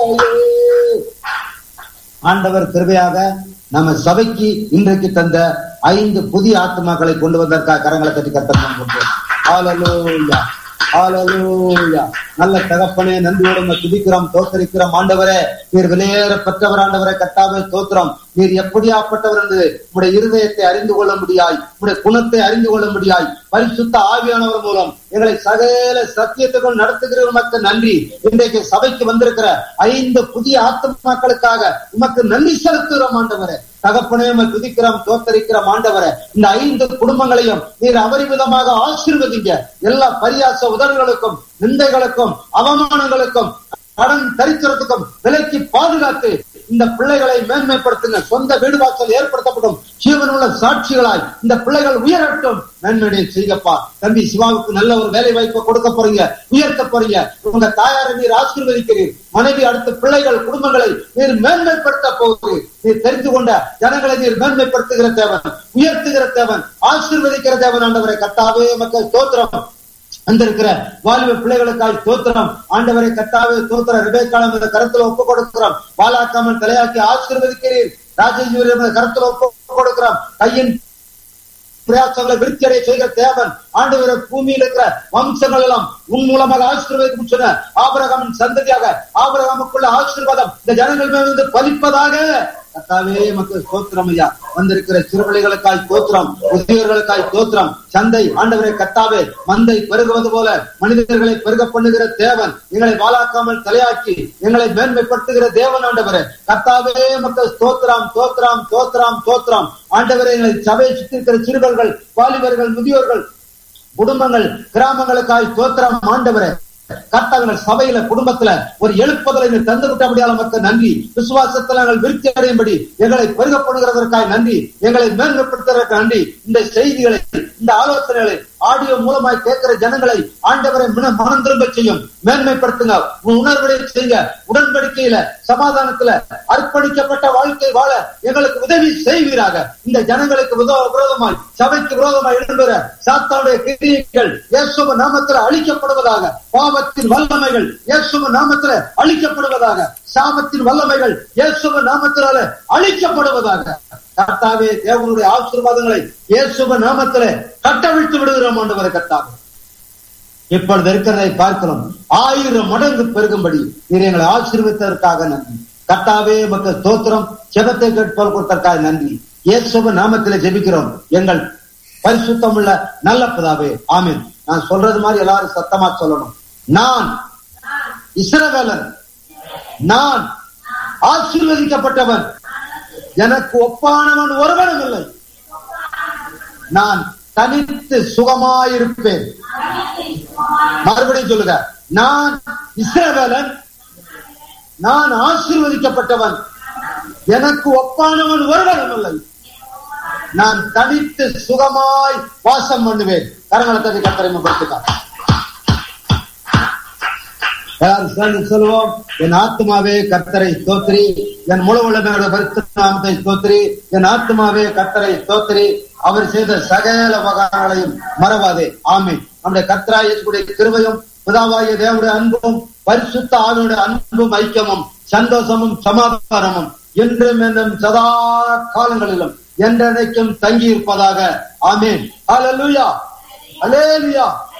ஆண்டவர் கிருபையாக நம்ம சபைக்கு இன்றைக்கு தந்த ஐந்து புதிய ஆத்மாக்களை கொண்டு வந்ததற்காக கரங்களை கட்டி கத்தர் ஹalleluya ஹalleluya நல்ல தகப்பனே நன்றியோடு உம்மை துதிக்கிறோம் தோத்தரிக்கிறோம் ஆண்டவரே நீர் விலையேற பெற்றவர் ஆண்டவரை கட்டாவே தோத்திரம் நீர் எப்படியாப்பட்டவர் என்று உடைய இருதயத்தை அறிந்து கொள்ள முடியாய் உடைய குணத்தை அறிந்து கொள்ள முடியாய் பரிசுத்த ஆவியானவர் மூலம் எங்களை சகல சத்தியத்துக்குள் நடத்துகிற உமக்கு நன்றி இன்றைக்கு சபைக்கு வந்திருக்கிற ஐந்து புதிய ஆத்மாக்களுக்காக உமக்கு நன்றி செலுத்துகிறோம் ஆண்டவரே தகப்பனே உம்மை துதிக்கிறோம் தோத்தரிக்கிறோம் ஆண்டவரே இந்த ஐந்து குடும்பங்களையும் நீர் அபரிமிதமாக ஆசீர்வதிங்க எல்லா பரியாச உதவிகளுக்கும் நிந்தைகளுக்கும் அவமானங்களுக்கும் கடன் தரித்திரத்துக்கும் விலைக்கு பாதுகாத்து இந்த பிள்ளைகளை மேன்மைப்படுத்துங்க சொந்த வீடு வாசல் ஏற்படுத்தப்படும் ஜீவனுள்ள சாட்சிகளாய் இந்த பிள்ளைகள் உயரட்டும் நன்மையை செய்யப்பா தம்பி சிவாவுக்கு நல்ல ஒரு வேலை வாய்ப்பை கொடுக்க போறீங்க உயர்த்த போறீங்க உங்க தாயாரை நீர் ஆசீர்வதிக்கிறீர் மனைவி அடுத்த பிள்ளைகள் குடும்பங்களை நீர் மேன்மைப்படுத்த போகிறீர் நீர் தெரிந்து கொண்ட ஜனங்களை நீர் மேன்மைப்படுத்துகிற தேவன் உயர்த்துகிற தேவன் ஆசீர்வதிக்கிற தேவன் ஆண்டவரை கத்தாவே மக்கள் தோத்திரம் வந்திருக்கிற வாலிப பிள்ளைகளுக்காய் தோத்திரம் ஆண்டவரை கத்தாவே தோத்திர ரிபேக்காலம் இந்த கருத்துல ஒப்பு கொடுக்கிறோம் வாலாக்காமல் தலையாக்கி ஆசீர்வதிக்கிறீர் ராஜேஸ்வரி கருத்துல ஒப்பு கொடுக்கிறோம் கையின் பிரயாசங்களை விருத்தி அடைய செய்கிற தேவன் ஆண்டவர பூமியில் இருக்கிற வம்சங்கள் எல்லாம் உன் மூலமாக ஆசீர்வதிக்கும் சொன்ன ஆபரகமின் சந்ததியாக ஆபரகமுக்குள்ள ஆசீர்வாதம் இந்த ஜனங்கள் மேல் வந்து பலிப்பதாக கத்தாவே மக்கள் தோத்திரம் ஐயா வந்திருக்கிற சிறுபிள்ளைகளுக்காய் தோத்திரம் முதியோர்களுக்காய் தோத்திரம் சந்தை ஆண்டவரை கத்தாவே மந்தை பெருகுவது போல மனிதர்களை பெருக பண்ணுகிற தேவன் எங்களை வாழாக்காமல் தலையாக்கி எங்களை மேன்மைப்படுத்துகிற தேவன் ஆண்டவரே கத்தாவே மக்கள் தோத்திரம் தோத்திரம் தோத்திரம் தோத்திரம் ஆண்டவரை எங்களை சபையை சுற்றி இருக்கிற சிறுவர்கள் வாலிபர்கள் முதியோர்கள் குடும்பங்கள் கிராமங்களுக்காய் தோத்திரம் ஆண்டவரே கர்த்தாவினர் சபையில குடும்பத்துல ஒரு எழுப்புதலை நீர் தந்து விட்ட முடியாத மக்கள் நன்றி விசுவாசத்துல நாங்கள் விருத்தி அடையும்படி எங்களை பெருகப்படுகிறதற்காக நன்றி எங்களை மேன்மைப்படுத்துவதற்கு நன்றி இந்த செய்திகளை இந்த ஆலோசனைகளை ஆடியோ மூலமாய் கேட்கிற ஜனங்களை ஆண்டவரை மன- மனம் திரும்ப செய்யும் மேன்மைப்படுத்துங்க உணர்வுடைய செய்யுங்க உடன்படிக்கையில சமாதானத்துல அர்ப்பணிக்கப்பட்ட வாழ்க்கை வாழ எங்களுக்கு உதவி செய்வீராக இந்த ஜனங்களுக்கு விதோ- விரோதமாய் சபைக்கு விரோதமாய் எழும்புகிற சாத்தானுடைய கிரியைகள் இயேசுவ நாமத்துல அழிக்கப்படுவதாக பாவத்தின் வல்லமைகள் இயேசுவ நாமத்துல அழிக்கப்படுவதாக சாபத்தின் வல்லமைகள் இயேசுவ நாமத்தினால அழிக்கப்படுவதாக கர்த்தாவே தேவனுடைய ஆசீர்வாதங்களை இயேசுவ நாமத்திலே கட்டவிழ்த்து விடுகிறோம் ஆண்டவரை கர்த்தாவே இப்பொழுது இருக்கிறதை பார்க்கிறோம் ஆயிரம் மடங்கு பெருகும்படி நீர் எங்களை ஆசீர்வித்ததற்காக நன்றி கர்த்தாவே மக்கள் தோத்திரம் ஜெபத்தை கேட்போல் கொடுத்ததற்காக நன்றி இயேசுவ நாமத்திலே ஜெபிக்கிறோம் எங்கள் பரிசுத்தம் உள்ள நல்ல பிதாவே ஆமென் நான் சொல்றது மாதிரி எல்லாரும் சத்தமா சொல்லணும் நான் இஸ்ரவேலன் நான் ஆசீர்வதிக்கப்பட்டவன் எனக்கு ஒப்பானவன் ஒருவனும் இல்லை நான் தனித்து சுகமாயிருப்பேன் மறுபடியும் சொல்லுங்க நான் இஸ்ரவேலன் நான் ஆசீர்வதிக்கப்பட்டவன் எனக்கு ஒப்பானவன் ஒருவனும் இல்லை நான் தனித்து சுகமாய் வாசம் பண்ணுவேன் கரங்களை தட்டி கத்தரைமப்படுத்துக்கார் எல்லாரும் சேர்ந்து சொல்லுவோம் என் ஆத்மாவே கர்த்தரை தோத்திரி என் முழு உலகோட பரிசுநாமத்தை தோத்திரி என் ஆத்மாவே கர்த்தரை தோத்திரி அவர் செய்த சகல உபகாரங்களையும் மறவாதே ஆமே நம்முடைய கர்த்தராயக்கூடிய கிருபையும் பிதாவாகிய தேவனுடைய அன்பும் பரிசுத்த ஆவியுடைய அன்பும் ஐக்கியமும் சந்தோஷமும் சமாதானமும் என்றும் என்றும் சதா காலங்களிலும் என்றென்றைக்கும் தங்கி இருப்பதாக ஆமேன் ஹalleluya ஹalleluya